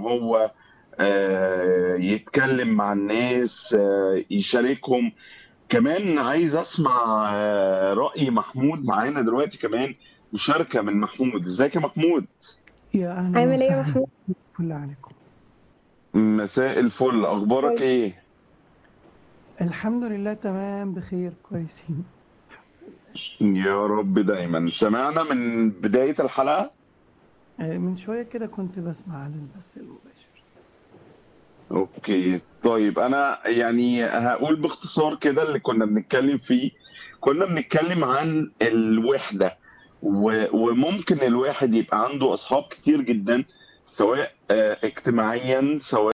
هو آه، يتكلم مع الناس آه، يشاركهم كمان عايز اسمع آه، رأي محمود معانا دلوقتي كمان مشاركة من محمود ازيك يا محمود يا أهلا عامل ايه يا وسهلا محمود؟ كل عليكم مساء الفل اخبارك كويس. ايه الحمد لله تمام بخير كويسين يا رب دايما سمعنا من بداية الحلقة آه، من شوية كده كنت بسمع عن البث المباشر اوكي طيب انا يعني هقول باختصار كده اللي كنا بنتكلم فيه كنا بنتكلم عن الوحدة و- وممكن الواحد يبقى عنده اصحاب كتير جدا سواء آه، اجتماعيا سواء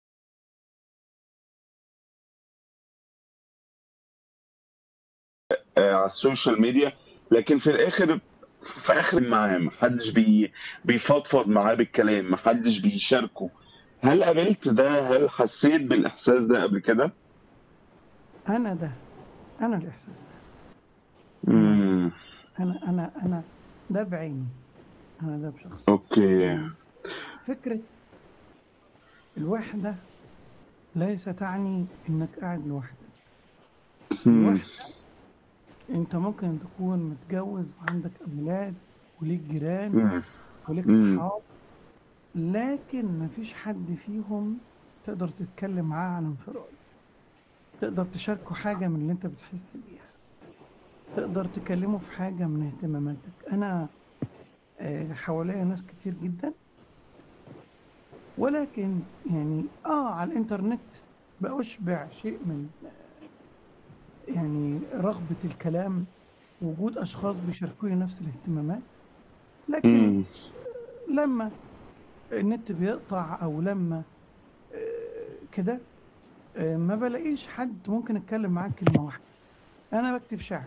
آه، على السوشيال ميديا لكن في الاخر في اخر معاه محدش بي بيفضفض معاه بالكلام محدش بيشاركه هل قابلت ده هل حسيت بالاحساس ده قبل كده أنا ده أنا الإحساس ده امم أنا أنا أنا ده بعيني أنا ده بشخص اوكي فكرة الوحدة ليس تعني إنك قاعد لوحدك مم. الوحدة أنت ممكن تكون متجوز وعندك أولاد وليك جيران مم. وليك مم. صحاب لكن مفيش حد فيهم تقدر تتكلم معاه عن انفراد تقدر تشاركه حاجة من اللي انت بتحس بيها تقدر تكلمه في حاجة من اهتماماتك أنا آه، حواليا ناس كتير جدا ولكن يعني آه على الإنترنت بأشبع شيء من آه، يعني رغبة الكلام وجود أشخاص بيشاركوني نفس الاهتمامات لكن مم. لما النت بيقطع او لما آه، كده آه، ما بلاقيش حد ممكن اتكلم معاه كلمه واحده انا بكتب شعر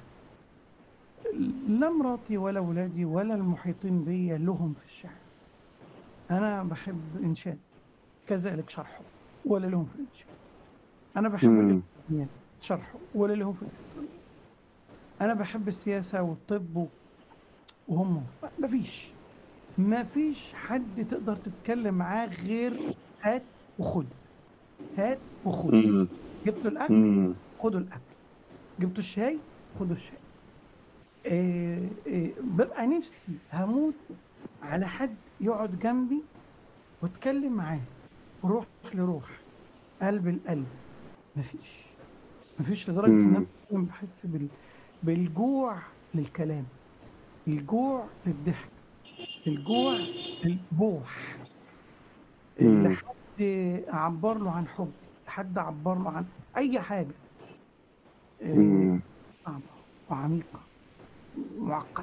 لا مراتي ولا ولادي ولا المحيطين بيا لهم في الشعر انا بحب انشاد كذلك شرحه ولا لهم في الانشاد انا بحب مم. الالكترونيات شرحه ولا لهم في الالكترونيات انا بحب السياسه والطب و- وهم مفيش مفيش حد تقدر تتكلم معاه غير هات وخد هات وخد مم. جبتوا الاكل مم. خدوا الاكل جبتوا الشاي خدوا الشاي إيه إيه ببقى نفسي هموت على حد يقعد جنبي واتكلم معاه روح لروح قلب القلب مفيش مفيش لدرجه ان انا مم. بحس بال بالجوع للكلام الجوع للضحك الجوع للبوح مم. لحد اعبر له عن حبي لحد اعبر له عن اي حاجه إيه، مم. صعبه وعميقه معقده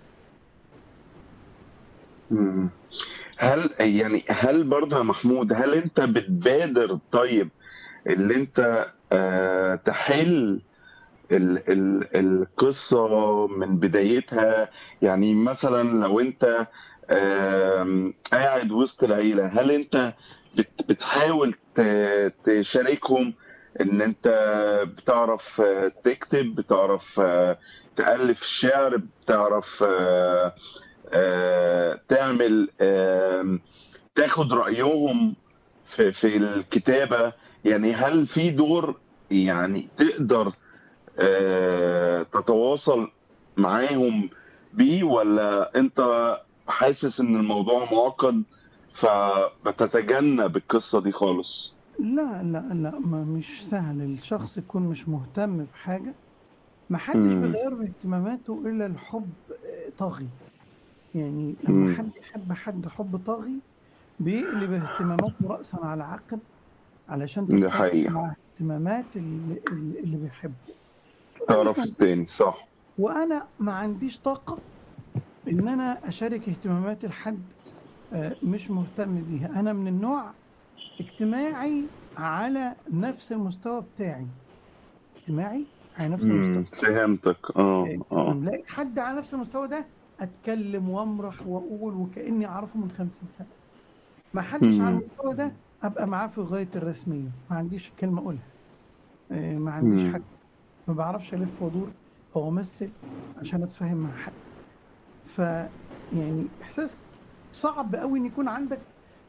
مم. هل يعني هل برضه يا محمود هل انت بتبادر طيب اللي انت آه تحل ال ال القصة من بدايتها يعني مثلا لو انت آم، قاعد وسط العيلة هل انت بت بتحاول ت- تشاركهم ان انت بتعرف آه، تكتب بتعرف آه، تألف الشعر بتعرف آه، آه، تعمل آم، تاخد رأيهم في في الكتابة يعني هل في دور يعني تقدر آه، تتواصل معاهم بيه ولا انت حاسس ان الموضوع معقد فبتتجنب القصة دي خالص لا لا لا ما مش سهل الشخص يكون مش مهتم بحاجه ما حدش مم. بيغير باهتماماته الا الحب آه، طاغي يعني مم. لما حد يحب حد حب طاغي بيقلب اهتماماته رأسا على عقب علشان دي تتفق حقيقة مع اهتمامات اللي, اللي اللي بيحبه تعرف التاني صح وانا ما عنديش طاقه ان انا اشارك اهتمامات الحد آه، مش مهتم بيها انا من النوع اجتماعي على نفس المستوى بتاعي اجتماعي على نفس المستوى مم. فهمتك اه اه تمام لقيت حد على نفس المستوى ده اتكلم وامرح واقول وكاني اعرفه من 50 سنه ما حدش على مم. المستوى ده ابقى معاه في غايه الرسميه ما عنديش كلمه اقولها آه، ما عنديش مم. حاجه ما بعرفش الف وادور او امثل عشان اتفاهم مع حد ف يعني احساس صعب قوي ان يكون عندك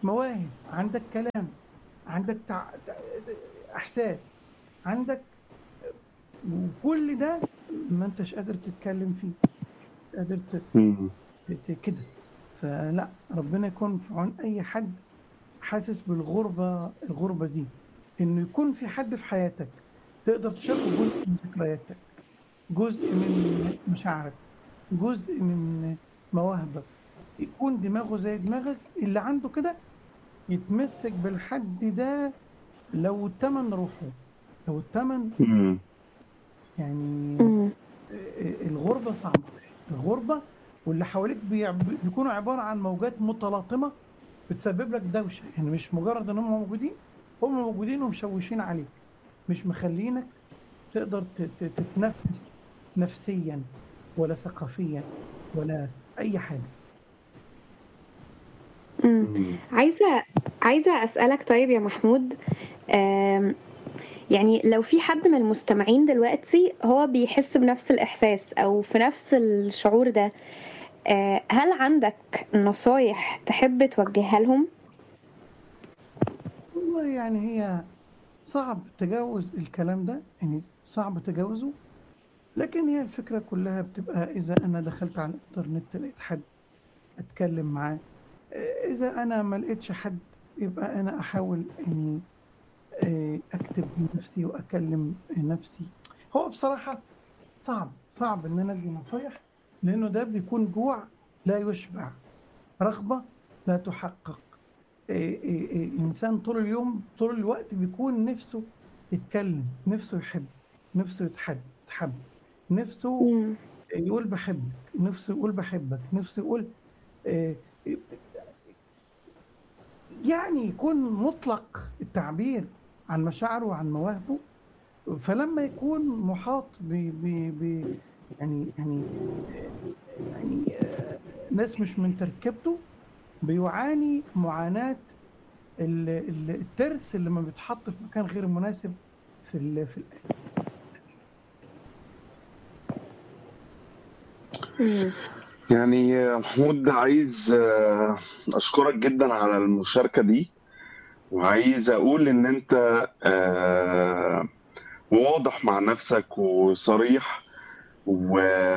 مواهب عندك كلام عندك تع... تع- احساس عندك وكل ده ما انتش قادر تتكلم فيه مش قادر ت- مم. ت- كده فلا ربنا يكون في عون اي حد حاسس بالغربه الغربه دي انه يكون في حد في حياتك تقدر تشاركه جزء من ذكرياتك جزء من مشاعرك جزء من مواهبك يكون دماغه زي دماغك اللي عنده كده يتمسك بالحد ده لو التمن روحه لو التمن مم. يعني مم. الغربة صعبة الغربة واللي حواليك بيعب- بيكونوا عبارة عن موجات متلاطمة بتسبب لك دوشة يعني مش مجرد ان هم موجودين هم موجودين ومشوشين عليك مش مخلينك تقدر ت- ت- تتنفس نفسيا ولا ثقافيا ولا اي حاجة مم. مم. عايزة عايزة أسألك طيب يا محمود آم، يعني لو في حد من المستمعين دلوقتي هو بيحس بنفس الإحساس أو في نفس الشعور ده آه، هل عندك نصايح تحب توجهها لهم؟ والله يعني هي صعب تجاوز الكلام ده يعني صعب تجاوزه لكن هي الفكرة كلها بتبقى إذا أنا دخلت على الإنترنت لقيت حد أتكلم معاه آه، إذا أنا ما لقيتش حد يبقى أنا أحاول إني آه، أكتب بنفسي وأكلم نفسي هو بصراحة صعب صعب إن أنا أدي نصايح لأنه ده بيكون جوع لا يشبع رغبة لا تحقق إيه إيه إيه إنسان طول اليوم طول الوقت بيكون نفسه يتكلم نفسه يحب نفسه يتحب يتحب نفسه مم. يقول بحبك نفسه يقول بحبك نفسه يقول إيه، يعني يكون مطلق التعبير عن مشاعره وعن مواهبه فلما يكون محاط ب ب ب يعني يعني يعني آه، ناس مش من تركيبته بيعاني معاناة ال- ال- الترس اللي لما بيتحط في مكان غير مناسب في ال في ال- مم. يعني يا محمود عايز آه، اشكرك جدا على المشاركة دي وعايز اقول ان انت آه، واضح مع نفسك وصريح و...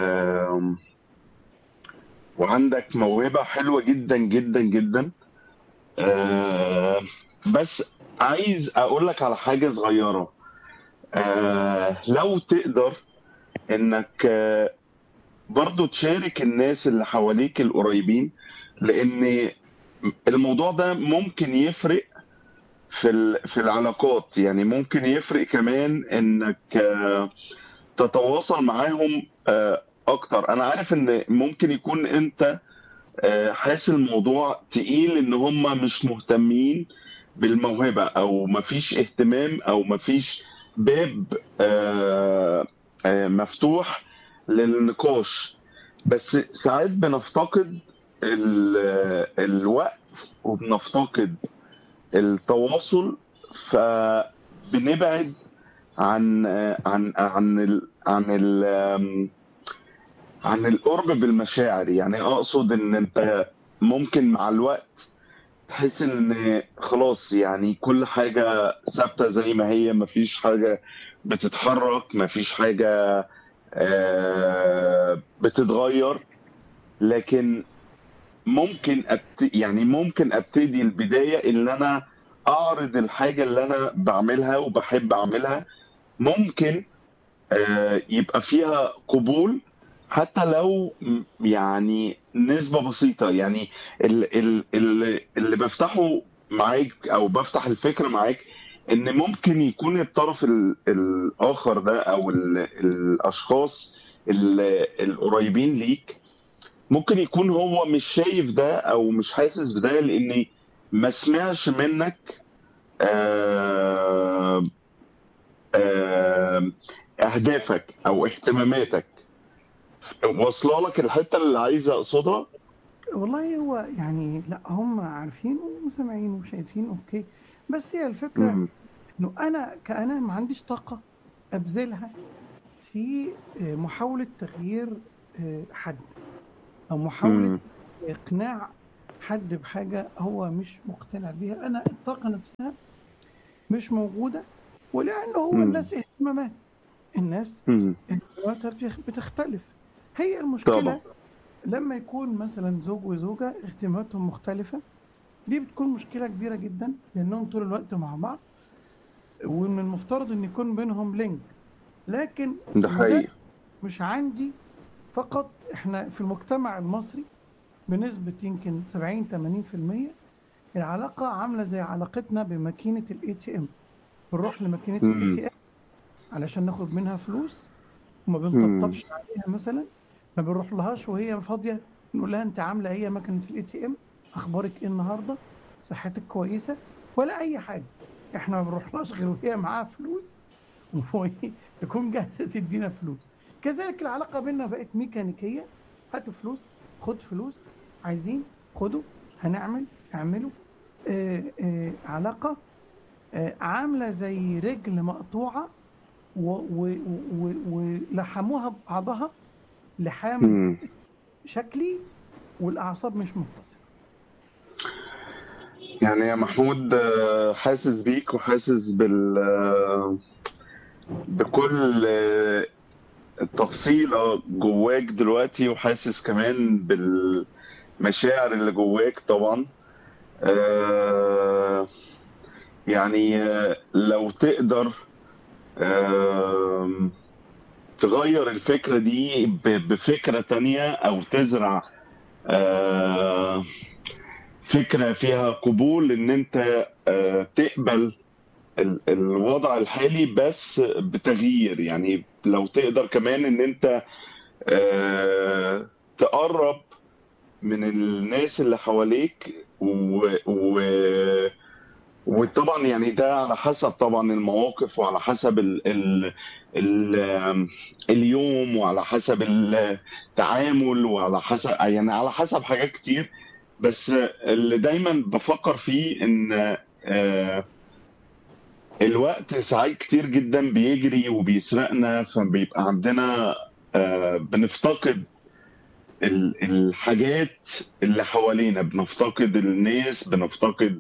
وعندك موهبة حلوة جدا جدا جدا آه، بس عايز اقول لك على حاجة صغيرة آه، لو تقدر انك آه، برضو تشارك الناس اللي حواليك القريبين لان الموضوع ده ممكن يفرق في ال- في العلاقات يعني ممكن يفرق كمان انك آه، تتواصل معاهم آه، اكتر انا عارف ان ممكن يكون انت آه، حاسس الموضوع تقيل ان هم مش مهتمين بالموهبة او مفيش اهتمام او مفيش باب آه، آه، مفتوح للنقاش بس ساعات بنفتقد ال- الوقت وبنفتقد التواصل فبنبعد عن عن عن ال عن ال عن القرب بالمشاعر يعني اقصد ان انت ممكن مع الوقت تحس ان خلاص يعني كل حاجة ثابتة زي ما هي مفيش حاجة بتتحرك مفيش حاجة آه، بتتغير لكن ممكن أبت... يعني ممكن ابتدي البداية ان انا اعرض الحاجة اللي انا بعملها وبحب اعملها ممكن آه، يبقى فيها قبول حتى لو م- يعني نسبة بسيطة يعني ال- ال- ال- اللي بفتحه معاك او بفتح الفكرة معاك ان ممكن يكون الطرف ال- الاخر ده او ال- الاشخاص ال- القريبين ليك ممكن يكون هو مش شايف ده او مش حاسس بده لان ما سمعش منك آه، آه، اهدافك او اهتماماتك واصله لك الحته اللي عايز اقصدها والله هو يعني لا هم عارفين وسامعين وشايفين اوكي بس هي الفكرة مم. انه انا كأنا ما عنديش طاقة ابذلها في آه، محاولة تغيير آه، حد او محاولة مم. اقناع حد بحاجة هو مش مقتنع بيها أنا الطاقة نفسها مش موجودة ولأنه هو مم. الناس اهتمامات الناس مم. اهتماماتها بتخ- بتختلف هي المشكلة طبعا لما يكون مثلا زوج وزوجة اهتماماتهم مختلفة دي بتكون مشكلة كبيرة جدا لأنهم طول الوقت مع بعض ومن المفترض إن يكون بينهم لينك لكن ده وده حقيقي مش عندي فقط احنا في المجتمع المصري بنسبة يمكن 70 80% العلاقة عاملة زي علاقتنا بماكينة الاي تي ام بنروح لماكينة الاي مم. تي ام علشان ناخد منها فلوس وما مم. بنطبطبش عليها مثلا ما بنروح لهاش وهي فاضية نقول لها انت عاملة ايه يا ماكينة الاي تي ام اخبارك ايه النهاردة صحتك كويسة ولا اي حاجة احنا ما بنروحلهاش غير وهي معاها فلوس وهي تكون جاهزة تدينا فلوس كذلك العلاقة بيننا بقت ميكانيكية هاتوا فلوس خد فلوس عايزين خدوا هنعمل اعملوا آه آه علاقة آه عاملة زي رجل مقطوعة و- و- و- ولحموها ببعضها لحام مم. شكلي والأعصاب مش متصلة يعني يا محمود آه، حاسس بيك وحاسس بال آه، بكل آه، تفصيلة جواك دلوقتي وحاسس كمان بالمشاعر اللي جواك طبعا آه، يعني آه، لو تقدر آم، تغير الفكرة دي ب- بفكرة تانية أو تزرع آه، فكرة فيها قبول إن أنت آه، تقبل ال- الوضع الحالي بس بتغيير يعني لو تقدر كمان إن أنت آه، تقرب من الناس اللي حواليك و... و... وطبعا يعني ده على حسب طبعا المواقف وعلى حسب ال... ال... ال... اليوم وعلى حسب التعامل وعلى حسب يعني على حسب حاجات كتير بس اللي دايما بفكر فيه ان آه، الوقت ساعات كتير جدا بيجري وبيسرقنا فبيبقى عندنا آه، بنفتقد ال- الحاجات اللي حوالينا بنفتقد الناس بنفتقد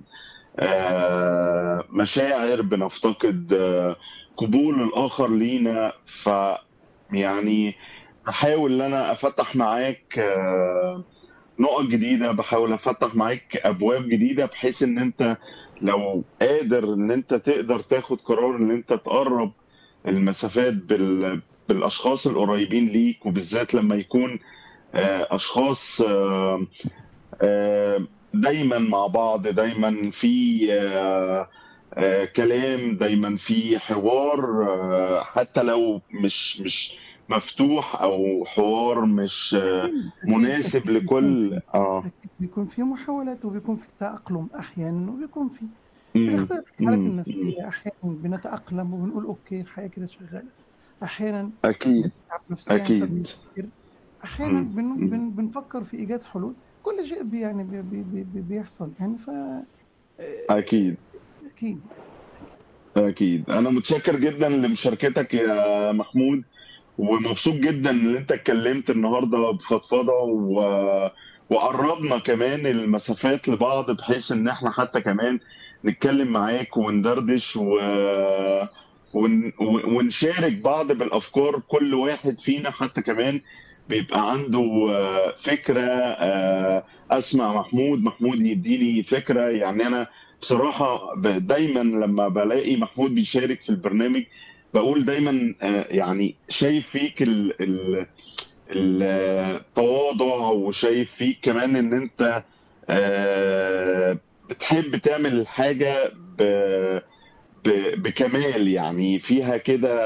آه، مشاعر بنفتقد آه، قبول الآخر لينا ف يعني بحاول ان انا افتح معاك آه، نقط جديدة بحاول افتح معاك ابواب جديدة بحيث ان انت لو قادر ان انت تقدر تاخد قرار ان انت تقرب المسافات بال بالاشخاص القريبين ليك وبالذات لما يكون آه، اشخاص آه، آه، دايما مع بعض دايما في آه، آه، كلام دايما في حوار آه، حتى لو مش مش مفتوح او حوار مش آه، أكيد أكيد مناسب أكيد بيكون لكل في اه أكيد بيكون في محاولات وبيكون في تأقلم أحيانا وبيكون في مم، بنختلف في الحالات مم، مم. النفسية أحيانا بنتأقلم وبنقول أوكي الحياة كده شغالة أحيانا اكيد بنتعب نفسيا اكيد فبنفكر أحيانا مم، بن مم. بن بنفكر في إيجاد حلول كل شيء بي يعني بي بي بي بي بيحصل يعني ف اكيد أكيد اكيد انا متشكر جدا لمشاركتك يا محمود ومبسوط جدا ان انت اتكلمت النهارده بفضفضه و... وقربنا كمان المسافات لبعض بحيث ان احنا حتى كمان نتكلم معاك وندردش و... ون... ونشارك بعض بالافكار كل واحد فينا حتى كمان بيبقى عنده آه، فكره آه، اسمع محمود محمود يديني فكره يعني انا بصراحه ب- دايما لما بلاقي محمود بيشارك في البرنامج بقول دايما آه، يعني شايف فيك ال ال التواضع وشايف فيك كمان ان انت آه، بتحب تعمل الحاجة ب- ب- بكمال يعني فيها كده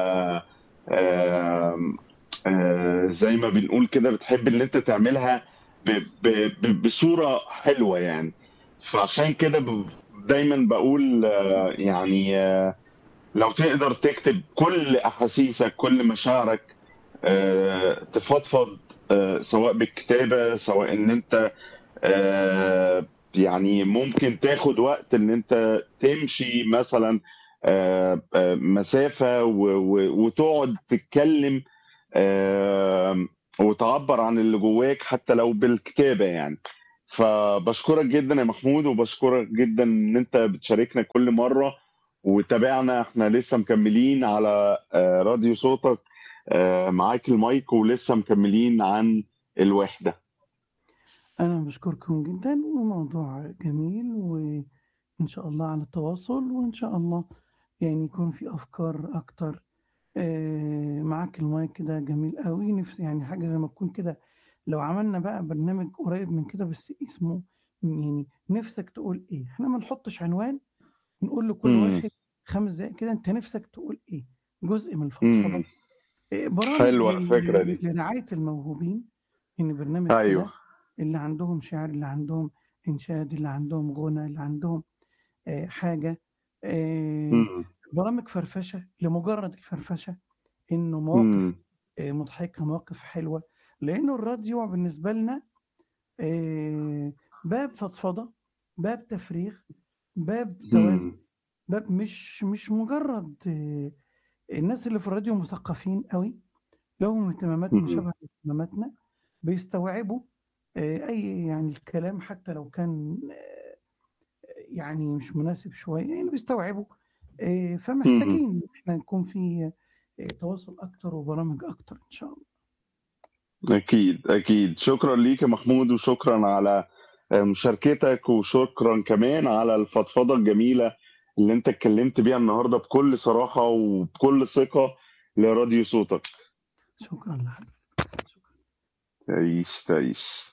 آم، آه، زي ما بنقول كده بتحب ان انت تعملها ب- ب- ب- بصورة حلوة يعني فعشان كده ب- دايما بقول آه، يعني آه، لو تقدر تكتب كل احاسيسك كل مشاعرك آه، تفضفض آه، سواء بالكتابة سواء ان انت آه، يعني ممكن تاخد وقت ان انت تمشي مثلا آه، آه، مسافة و- و- وتقعد تتكلم آه، وتعبر عن اللي جواك حتى لو بالكتابة يعني فبشكرك جدا يا محمود وبشكرك جدا ان انت بتشاركنا كل مره وتابعنا احنا لسه مكملين على آه، راديو صوتك آه، معاك المايك ولسه مكملين عن الوحده أنا بشكركم جدا وموضوع جميل وإن شاء الله على التواصل وإن شاء الله يعني يكون في أفكار أكتر آه، معاك المايك كده جميل قوي نفسي يعني حاجة زي ما تكون كده لو عملنا بقى برنامج قريب من كده بس اسمه يعني نفسك تقول إيه إحنا ما نحطش عنوان نقول لكل مم. واحد خمس دقايق كده أنت نفسك تقول إيه جزء من الفضفضة مم. آه، برامج حلوه لل- الفكره دي لرعاية الموهوبين إن برنامج كده ايوه اللي عندهم شعر اللي عندهم إنشاد اللي عندهم غنى اللي عندهم آه، حاجة آه، مم. برامج فرفشة لمجرد الفرفشة إنه مواقف مم. آه، مضحكة مواقف حلوة لأنه الراديو بالنسبة لنا آه، باب فضفضة باب تفريغ باب توازن مم. باب مش مش مجرد آه، الناس اللي في الراديو مثقفين قوي لهم اهتمامات مم. مشابهة لاهتماماتنا بيستوعبوا آه، أي يعني الكلام حتى لو كان آه، يعني مش مناسب شوية يعني بيستوعبوا آه، مم. فمحتاجين إن احنا نكون في آه، تواصل أكتر وبرامج أكتر إن شاء الله أكيد أكيد شكرا ليك يا محمود وشكرا على مشاركتك وشكرا كمان على الفضفضة الجميلة اللي أنت اتكلمت بيها النهاردة بكل صراحة وبكل ثقة لراديو صوتك شكرا لحضرتك شكرا تعيش تعيش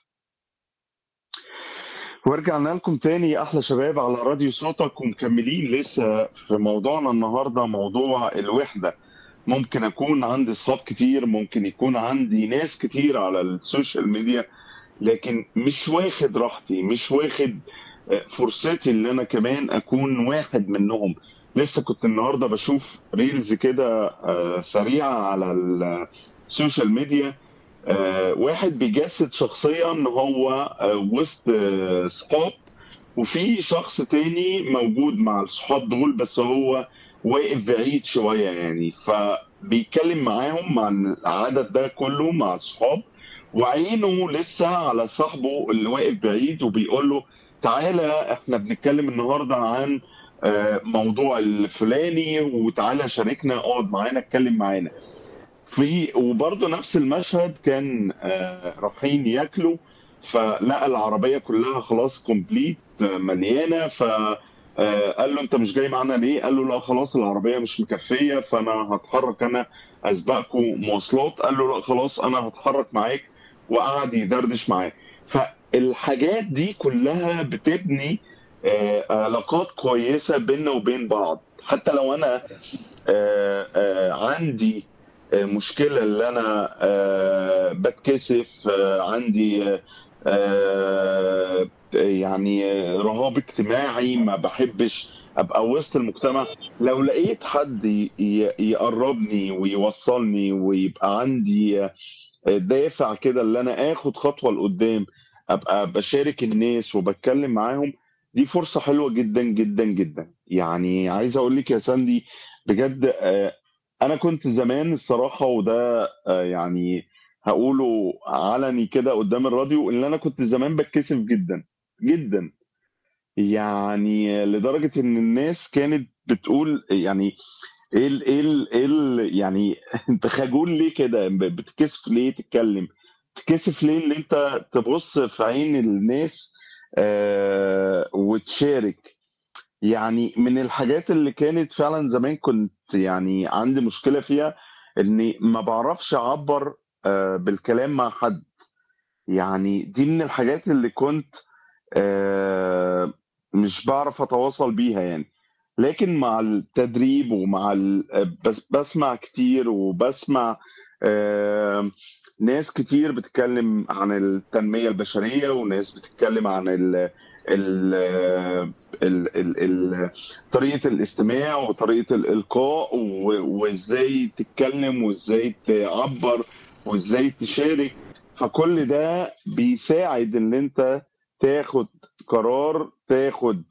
ورجعنا لكم تاني أحلى شباب على راديو صوتك ومكملين لسه في موضوعنا النهاردة موضوع الوحدة ممكن أكون عندي أصحاب كتير ممكن يكون عندي ناس كتير على السوشيال ميديا لكن مش واخد راحتي مش واخد آه، فرصتي اللي انا كمان اكون واحد منهم لسه كنت النهارده بشوف ريلز كده آه، سريعه على السوشيال ميديا آه، واحد بيجسد شخصيا ان هو آه، وسط آه، صحاب وفي شخص تاني موجود مع الصحاب دول بس هو واقف بعيد شويه يعني فبيتكلم معاهم مع العدد ده كله مع الصحاب وعينه لسه على صاحبه اللي واقف بعيد وبيقول له تعالى احنا بنتكلم النهارده عن آه، موضوع الفلاني وتعالى شاركنا اقعد معانا اتكلم معانا في وبرضه نفس المشهد كان آه، رايحين ياكلوا فلقى العربيه كلها خلاص كومبليت مليانه ف آه، قال له انت مش جاي معانا ليه؟ قال له لا خلاص العربيه مش مكفيه فانا هتحرك انا اسبقكم مواصلات قال له لا خلاص انا هتحرك معاك وقعد يدردش معاه فالحاجات دي كلها بتبني آه، علاقات كويسه بيننا وبين بعض حتى لو انا آه، آه، عندي آه، مشكله اللي انا آه، بتكسف آه، عندي آه، آه، يعني آه، رهاب اجتماعي ما بحبش ابقى وسط المجتمع لو لقيت حد ي- ي- يقربني ويوصلني ويبقى عندي آه، دافع كده اللي انا اخد خطوه لقدام ابقى بشارك الناس وبتكلم معاهم دي فرصه حلوه جدا جدا جدا يعني عايز اقول لك يا ساندي بجد آه، انا كنت زمان الصراحه وده آه، يعني هقوله علني كده قدام الراديو ان انا كنت زمان بتكسف جدا جدا يعني لدرجه ان الناس كانت بتقول يعني ايه ال ايه ال ايه ال يعني انت خجول ليه كده ب- بتكسف ليه تتكلم تكسف ليه ان انت تبص في عين الناس آه وتشارك يعني من الحاجات اللي كانت فعلا زمان كنت يعني عندي مشكلة فيها اني ما بعرفش اعبر آه بالكلام مع حد يعني دي من الحاجات اللي كنت آه مش بعرف اتواصل بيها يعني لكن مع التدريب ومع ال... بس بسمع كتير وبسمع آه ناس كتير بتتكلم عن التنمية البشرية وناس بتتكلم عن ال... ال... ال... ال... ال... طريقة الاستماع وطريقة الإلقاء و... وإزاي تتكلم وإزاي تعبر وإزاي تشارك فكل ده بيساعد إن أنت تاخد قرار تاخد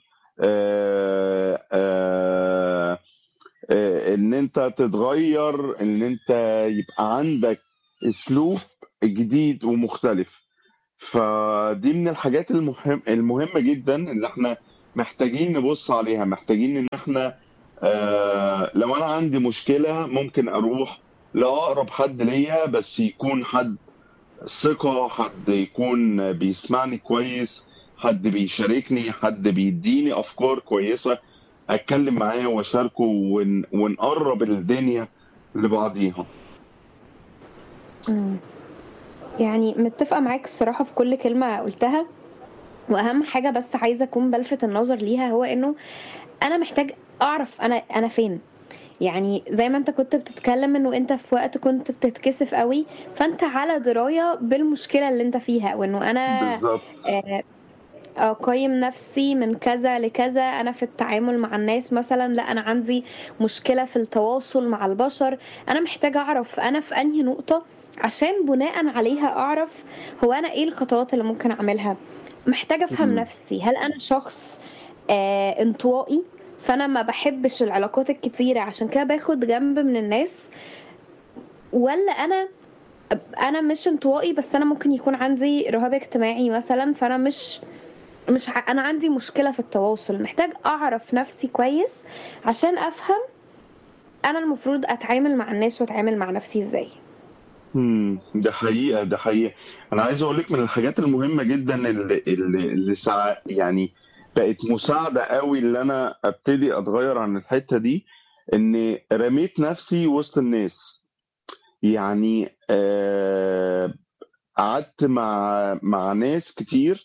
آه آه آه ان انت تتغير ان انت يبقى عندك اسلوب جديد ومختلف فدي من الحاجات المهم المهمة جدا اللي احنا محتاجين نبص عليها محتاجين ان احنا آه لو انا عندي مشكلة ممكن اروح لأقرب حد ليا بس يكون حد ثقة حد يكون بيسمعني كويس حد بيشاركني حد بيديني أفكار كويسة أتكلم معاه وأشاركه ون... ونقرب الدنيا لبعضيها مم. يعني متفقة معاك الصراحة في كل كلمة قلتها وأهم حاجة بس عايزة أكون بلفت النظر ليها هو إنه أنا محتاج أعرف أنا أنا فين يعني زي ما انت كنت بتتكلم انه انت في وقت كنت بتتكسف قوي فانت على دراية بالمشكلة اللي انت فيها وانه انا بالظبط آه، اقيم نفسي من كذا لكذا انا في التعامل مع الناس مثلا لا انا عندي مشكلة في التواصل مع البشر انا محتاجة اعرف انا في انهي نقطة عشان بناء عليها اعرف هو انا ايه الخطوات اللي ممكن اعملها محتاجة افهم مم. نفسي هل انا شخص آه انطوائي فانا ما بحبش العلاقات الكتيرة عشان كده باخد جنب من الناس ولا انا انا مش انطوائي بس انا ممكن يكون عندي رهاب اجتماعي مثلا فانا مش مش ع... انا عندي مشكلة في التواصل محتاج اعرف نفسي كويس عشان افهم انا المفروض اتعامل مع الناس واتعامل مع نفسي ازاي مم. ده حقيقة ده حقيقة أنا عايز أقول لك من الحاجات المهمة جدا اللي اللي, اللي سع... يعني بقت مساعدة قوي اللي أنا أبتدي أتغير عن الحتة دي إني رميت نفسي وسط الناس يعني آه، قعدت مع مع ناس كتير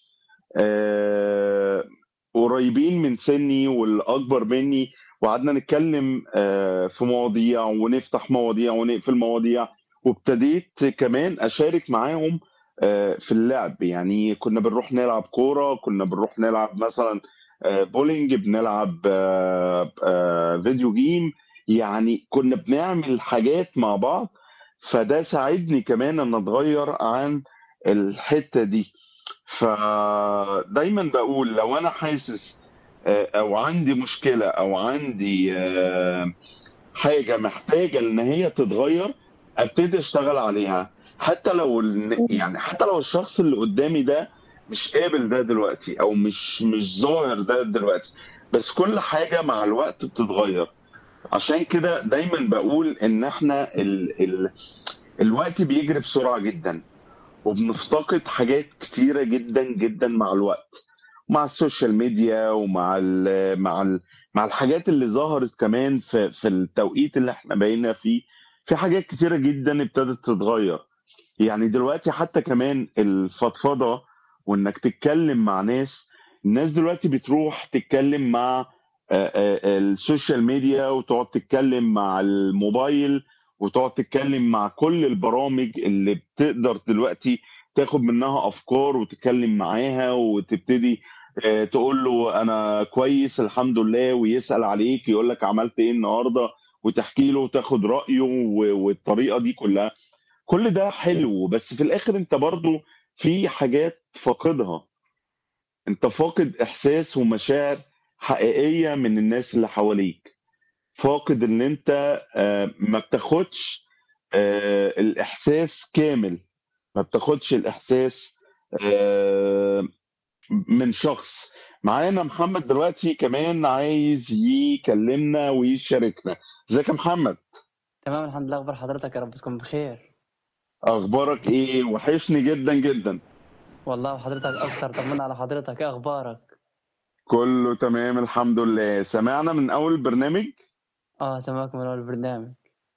آه، قريبين من سني والأكبر مني وقعدنا نتكلم آه، في مواضيع ونفتح مواضيع ونقفل مواضيع وابتديت كمان أشارك معاهم آه، في اللعب يعني كنا بنروح نلعب كورة كنا بنروح نلعب مثلا آه، بولينج بنلعب آه، آه، فيديو جيم يعني كنا بنعمل حاجات مع بعض فده ساعدني كمان ان اتغير عن الحتة دي فدايما بقول لو انا حاسس آه، او عندي مشكلة او عندي آه، حاجة محتاجة ان هي تتغير ابتدي اشتغل عليها حتى لو ال- يعني حتى لو الشخص اللي قدامي ده مش قابل ده دلوقتي او مش مش ظاهر ده دلوقتي بس كل حاجة مع الوقت بتتغير عشان كده دايما بقول ان احنا ال ال الوقت بيجري بسرعة جدا وبنفتقد حاجات كتيرة جدا جدا مع الوقت مع السوشيال ميديا ومع ال مع ال مع الحاجات اللي ظهرت كمان في في التوقيت اللي احنا بقينا فيه في حاجات كتيرة جدا ابتدت تتغير يعني دلوقتي حتى كمان الفضفضة وانك تتكلم مع ناس الناس دلوقتي بتروح تتكلم مع آه، آه، السوشيال ميديا وتقعد تتكلم مع الموبايل وتقعد تتكلم مع كل البرامج اللي بتقدر دلوقتي تاخد منها افكار وتتكلم معاها وتبتدي آه، تقول له انا كويس الحمد لله ويسأل عليك يقول لك عملت ايه النهارده وتحكي له وتاخد رأيه و- والطريقة دي كلها كل ده حلو بس في الاخر انت برضو في حاجات فاقدها انت فاقد احساس ومشاعر حقيقية من الناس اللي حواليك فاقد ان انت آه، ما بتاخدش آه، الاحساس كامل ما بتاخدش الاحساس آه، من شخص معانا محمد دلوقتي كمان عايز يكلمنا ويشاركنا ازيك يا محمد تمام الحمد لله اخبار حضرتك يا رب تكون بخير اخبارك ايه وحشني جدا جدا والله وحضرتك اكتر طمنا على حضرتك ايه اخبارك كله تمام الحمد لله سمعنا من اول البرنامج اه تمام من اول البرنامج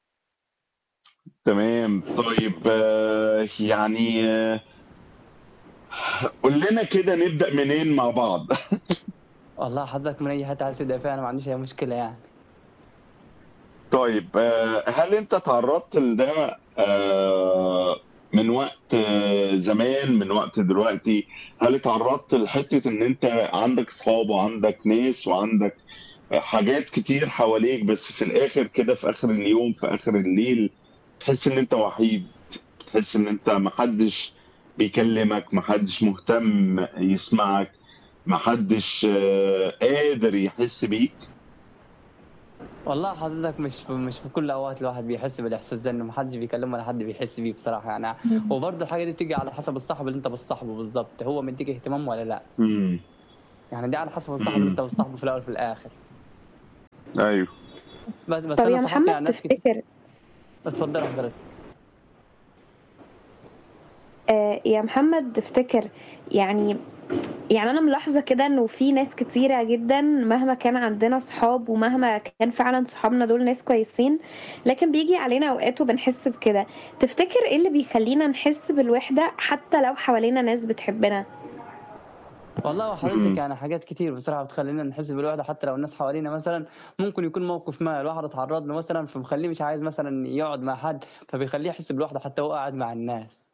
تمام طيب آه، يعني آه، قول لنا كده نبدأ منين مع بعض والله حضرتك من اي حته عايز تبدا فيها انا ما عنديش اي مشكله يعني طيب آه، هل انت تعرضت لده آه، من وقت آه، زمان من وقت دلوقتي هل اتعرضت لحتة ان انت عندك اصحاب وعندك ناس وعندك حاجات كتير حواليك بس في الاخر كده في اخر اليوم في اخر الليل تحس ان انت وحيد تحس ان انت محدش بيكلمك محدش مهتم يسمعك محدش آه، قادر يحس بيك والله حضرتك مش في مش في كل الاوقات الواحد بيحس بالاحساس ده انه محدش بيكلمه ولا حد بيحس بيه بصراحه يعني وبرضه الحاجه دي بتيجي على حسب الصاحب اللي انت بتصاحبه بالظبط هو مديك اهتمام ولا لا امم يعني دي على حسب الصاحب اللي انت بتصاحبه في الاول وفي الاخر ايوه بس بس طب انا يا صاحبت محمد يعني ناس كتير تفتكر اتفضل حضرتك آه يا محمد تفتكر يعني يعني انا ملاحظه كده انه في ناس كتيره جدا مهما كان عندنا صحاب ومهما كان فعلا صحابنا دول ناس كويسين لكن بيجي علينا اوقات وبنحس بكده تفتكر ايه اللي بيخلينا نحس بالوحده حتى لو حوالينا ناس بتحبنا والله مم. وحضرتك يعني حاجات كتير بصراحه بتخلينا نحس بالوحده حتى لو الناس حوالينا مثلا ممكن يكون موقف ما الواحد اتعرض له مثلا فمخليه مش عايز مثلا يقعد مع حد فبيخليه يحس بالوحده حتى وهو قاعد مع الناس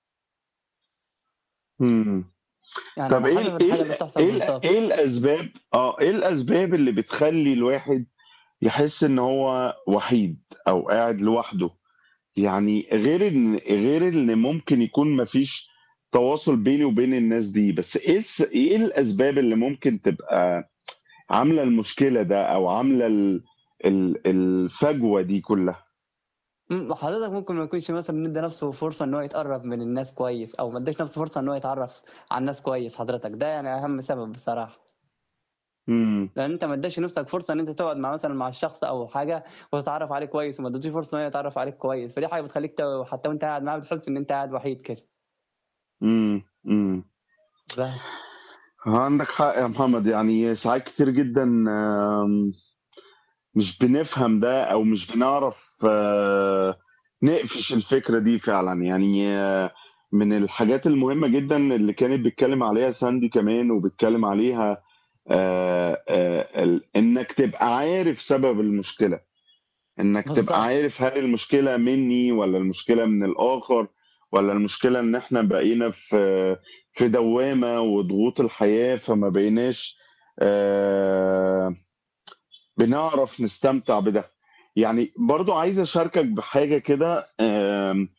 امم يعني طب على ايه حسب ال- ايه الحاجه اللي ال- بتحصل ايه ال- بالظبط ايه الاسباب اه ايه الاسباب اللي بتخلي الواحد يحس ان هو وحيد او قاعد لوحده يعني غير ان غير ان ممكن يكون مفيش تواصل بيني وبين الناس دي بس ايه الس- ايه الاسباب اللي ممكن تبقى عامله المشكله ده او عامله ال- ال- الفجوه دي كلها م- حضرتك ممكن ما يكونش مثلا مدي نفسه فرصه ان هو يتقرب من الناس كويس او ما اداش نفسه فرصه ان هو يتعرف على الناس كويس حضرتك ده يعني اهم سبب بصراحه امم لان انت ما اداش نفسك فرصه ان انت تقعد مع مثلا مع الشخص او حاجه وتتعرف عليه كويس وما اديتوش فرصه ان هو يتعرف عليك كويس فدي حاجه بتخليك ت- حتى وانت قاعد معاه بتحس ان انت قاعد وحيد كده امم امم بس عندك حق يا محمد يعني ساعات كتير جدا آم، مش بنفهم ده او مش بنعرف آه، نقفش الفكرة دي فعلا يعني آه، من الحاجات المهمة جدا اللي كانت بيتكلم عليها ساندي كمان وبيتكلم عليها آه، آه، ال- انك تبقى عارف سبب المشكلة انك تبقى بالظبط عارف هل المشكلة مني ولا المشكلة من الاخر ولا المشكلة ان احنا بقينا في في دوامة وضغوط الحياة فما بقيناش آه، بنعرف نستمتع بده يعني برضو عايز اشاركك بحاجة كده آم،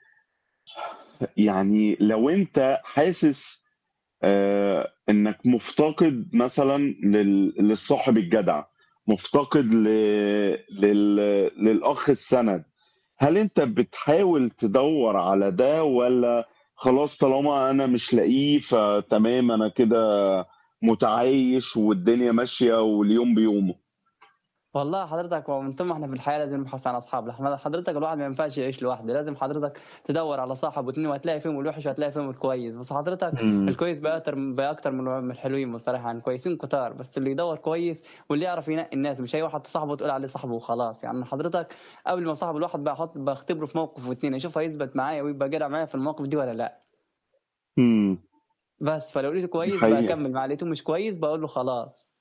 يعني لو انت حاسس آه، انك مفتقد مثلا لل- للصاحب الجدع مفتقد ل... لل... للاخ السند هل انت بتحاول تدور على ده ولا خلاص طالما انا مش لاقيه فتمام انا كده متعايش والدنيا ماشية واليوم بيومه والله حضرتك هو من ثم احنا في الحياه لازم نبحث عن اصحاب لحنا حضرتك الواحد ما ينفعش يعيش لوحده لازم حضرتك تدور على صاحب واتنين وهتلاقي فيهم الوحش وهتلاقي فيهم الكويس بس حضرتك مم. الكويس بقى اكتر بقى اكتر من من الحلوين بصراحه يعني كويسين كتار بس اللي يدور كويس واللي يعرف ينقي الناس مش اي واحد صاحبه تقول عليه صاحبه وخلاص يعني حضرتك قبل ما صاحب الواحد بحط بختبره في موقف واتنين اشوف هيثبت معايا ويبقى جدع معايا في المواقف دي ولا لا مم. بس فلو لقيته دي كويس حقيقة بكمل معاه لقيته مش كويس بقول له خلاص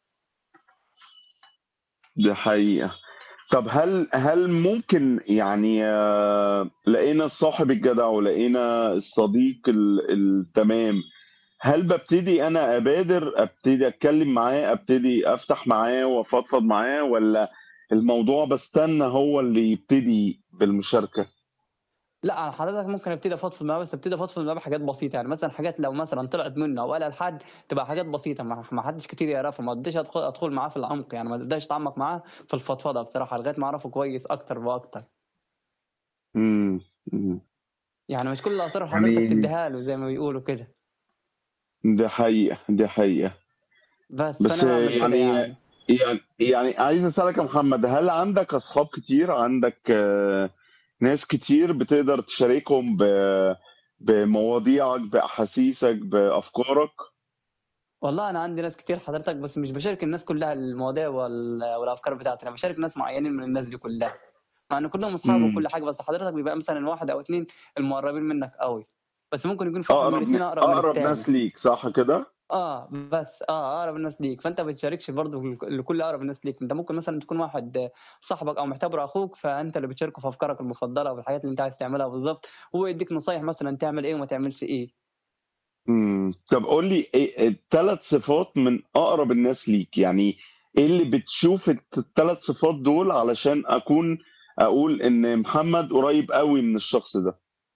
دي حقيقة طب هل هل ممكن يعني آه، لقينا الصاحب الجدع ولقينا الصديق ال- التمام هل ببتدي انا ابادر ابتدي اتكلم معاه ابتدي افتح معاه وافضفض معاه ولا الموضوع بستنى هو اللي يبتدي بالمشاركة لا انا حضرتك ممكن ابتدي افضفض معاه بس ابتدي افضفض معاه بحاجات بسيطه يعني مثلا حاجات لو مثلا طلعت منه او قالها لحد تبقى حاجات بسيطه ما ما حدش كتير يعرفها ما بديش ادخل ادخل معاه في العمق يعني ما بديش اتعمق معاه في الفضفضه بصراحه لغايه ما اعرفه كويس اكتر واكتر امم أمم. يعني مش كل الاسرار حضرتك يعني تديها له زي ما بيقولوا كده دي حقيقة دي حقيقة بس بس فانا بعمل كده يعني يعني يعني يعني عايز اسالك يا محمد هل عندك اصحاب كتير عندك آه، ناس كتير بتقدر تشاركهم ب- بمواضيعك باحاسيسك بافكارك والله انا عندي ناس كتير حضرتك بس مش بشارك الناس كلها المواضيع وال- والافكار بتاعتي انا بشارك ناس معينين من الناس دي كلها مع ان كلهم اصحاب امم وكل حاجه بس حضرتك بيبقى مثلا واحد او اتنين المقربين منك قوي بس ممكن يكون في واحد من اقرب الاتنين اقرب من اقرب التاني ناس ليك صح كده اه بس اه اقرب الناس ليك فانت ما بتشاركش برضه لك- لكل اقرب الناس ليك انت ممكن مثلا تكون واحد صاحبك او معتبره اخوك فانت اللي بتشاركه في افكارك المفضله والحاجات اللي انت عايز تعملها بالظبط هو يديك نصايح مثلا تعمل ايه وما تعملش ايه امم طب قول لي ايه الثلاث صفات من اقرب الناس ليك يعني ايه اللي بتشوف الثلاث صفات دول علشان اكون اقول ان محمد قريب قوي من الشخص ده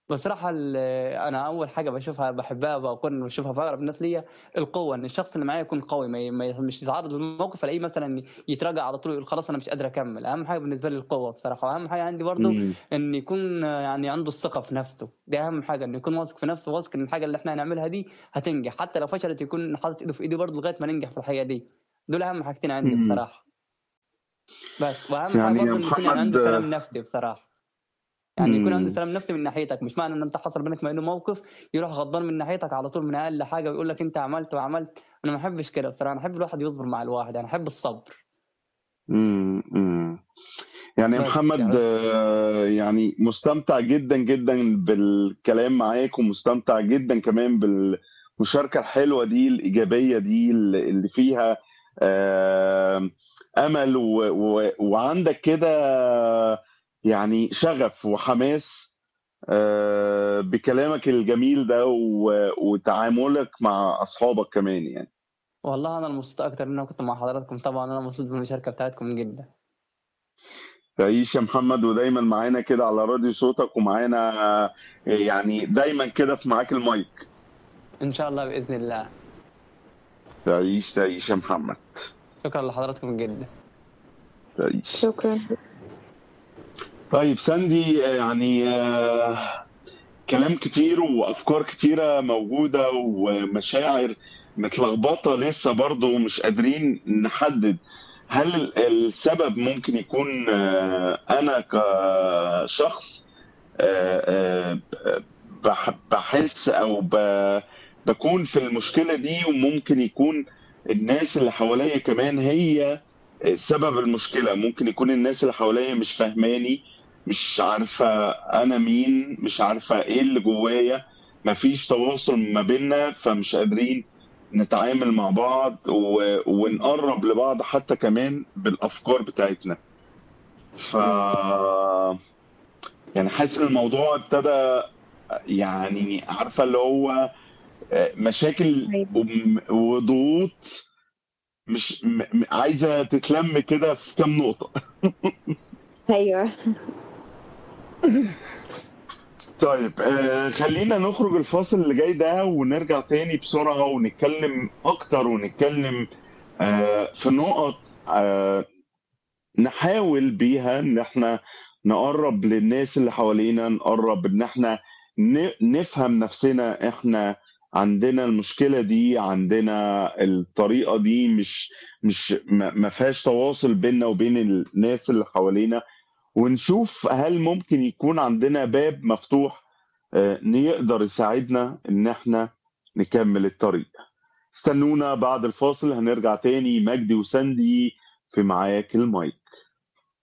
بصراحة ال- أنا أول حاجة بشوفها بحبها بكون بشوفها في أقرب الناس ليا القوة إن الشخص اللي معايا يكون قوي ما ي- ما ي- مش يتعرض للموقف ألاقيه مثلا يتراجع على طول يقول خلاص أنا مش قادر أكمل أهم حاجة بالنسبة لي القوة بصراحة وأهم حاجة عندي برضو مم. إن يكون يعني عنده الثقة في نفسه دي أهم حاجة إنه يكون واثق في نفسه واثق إن الحاجة اللي إحنا هنعملها دي هتنجح حتى لو فشلت يكون حاطط إيده في إيدي برضو لغاية ما ننجح في الحاجة دي دول أهم حاجتين عندي مم. بصراحة بس وأهم حاجة يعني يا برضو إنه يكون يعني محمد عنده سلام نفسي بصراحة يعني يكون عنده مم. سلام نفسي من ناحيتك مش معنى ان انت حصل بينك وبينه موقف يروح غضبان من ناحيتك على طول من اقل حاجه ويقول لك انت عملت وعملت انا ما احبش كده بصراحه انا احب الواحد يصبر مع الواحد انا احب الصبر مم. مم. يعني يا بس محمد يعني آه، يعني مستمتع جدا جدا بالكلام معاك ومستمتع جدا كمان بالمشاركة الحلوة دي الإيجابية دي اللي اللي فيها آه، أمل و- و- وعندك كده يعني شغف وحماس آه، بكلامك الجميل ده و- وتعاملك مع أصحابك كمان يعني والله انا مبسوط اكتر ان انا كنت مع حضراتكم طبعا انا مبسوط بالمشاركه بتاعتكم جدا تعيش يا محمد ودايما معانا كده على راديو صوتك ومعانا آه، يعني دايما كده في معاك المايك ان شاء الله باذن الله تعيش تعيش يا محمد شكرا لحضراتكم جدا تعيش شكرا طيب ساندي آه، يعني آه، كلام كتير وافكار كتيره موجوده ومشاعر متلخبطه لسه برضو مش قادرين نحدد هل ال- السبب ممكن يكون آه، انا كشخص آه، آه، بح- بحس او ب- بكون في المشكله دي وممكن يكون الناس اللي حواليا كمان هي سبب المشكله ممكن يكون الناس اللي حواليا مش فاهماني مش عارفه انا مين مش عارفه ايه اللي جوايا مفيش تواصل ما بيننا فمش قادرين نتعامل مع بعض و... ونقرب لبعض حتى كمان بالافكار بتاعتنا ف يعني حاسس إن الموضوع ابتدى يعني عارفه اللي هو مشاكل أيوة. وم- وضغوط مش م... م- عايزه تتلم كده في كام نقطه ايوه طيب آه خلينا نخرج الفاصل اللي جاي ده ونرجع تاني بسرعة ونتكلم أكتر ونتكلم آه في نقط آه نحاول بيها إن إحنا نقرب للناس اللي حوالينا نقرب إن إحنا ن- نفهم نفسنا إحنا عندنا المشكلة دي عندنا الطريقة دي مش مش ما ما فيهاش تواصل بيننا وبين الناس اللي حوالينا ونشوف هل ممكن يكون عندنا باب مفتوح آه، يقدر يساعدنا ان احنا نكمل الطريق استنونا بعد الفاصل هنرجع تاني مجدي وسندي في معاك المايك